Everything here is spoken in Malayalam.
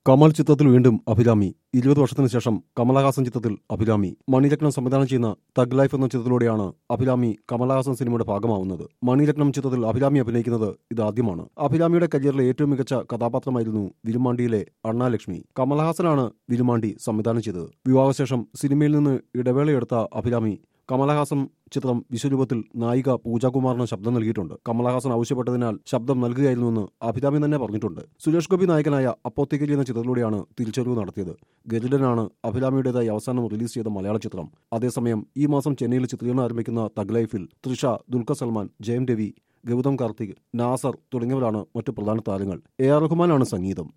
കമൽ ചിത്രത്തിൽ വീണ്ടും അഭിരാമി ഇരുപത് വർഷത്തിന് ശേഷം കമലഹാസൻ ചിത്രത്തിൽ അഭിരാമി മണിരത്നം സംവിധാനം ചെയ്യുന്ന തഗ് ലൈഫ് എന്ന ചിത്രത്തിലൂടെയാണ് അഭിരാമി കമലഹാസൻ സിനിമയുടെ ഭാഗമാവുന്നത് മണിരത്നം ചിത്രത്തിൽ അഭിരാമി അഭിനയിക്കുന്നത് ഇതാദ്യമാണ് അഭിരാമിയുടെ കരിയറിലെ ഏറ്റവും മികച്ച കഥാപാത്രമായിരുന്നു വിരുമാണ്ടിയിലെ അണ്ണാലക്ഷ്മി കമലഹാസനാണ് വിരുമാണ്ടി സംവിധാനം ചെയ്തത് വിവാഹശേഷം സിനിമയിൽ നിന്ന് ഇടവേളയെടുത്ത അഭിരാമി കമലഹാസൻ ചിത്രം വിശ്വരൂപത്തിൽ നായിക പൂജാകുമാറിന് ശബ്ദം നൽകിയിട്ടുണ്ട് കമലഹാസൻ ആവശ്യപ്പെട്ടതിനാൽ ശബ്ദം നൽകുകയായിരുന്നുവെന്ന് അഭിരാമി തന്നെ പറഞ്ഞിട്ടുണ്ട് സുരേഷ് ഗോപി നായകനായ അപ്പോത്തേക്കലി എന്ന ചിത്രത്തിലൂടെയാണ് തിരിച്ചറിവ് നടത്തിയത് ഗരുഡനാണ് അഭിരാമിയുടേതായി അവസാനം റിലീസ് ചെയ്ത മലയാള ചിത്രം അതേസമയം ഈ മാസം ചെന്നൈയിൽ ചിത്രീകരണം ആരംഭിക്കുന്ന തഗ് ലൈഫിൽ തൃഷ ദുൽഖർ സൽമാൻ ജയം രവി ഗൗതം കാർത്തിക് നാസർ തുടങ്ങിയവരാണ് മറ്റു പ്രധാന താരങ്ങൾ എ ആർ റഹ്മാനാണ് സംഗീതം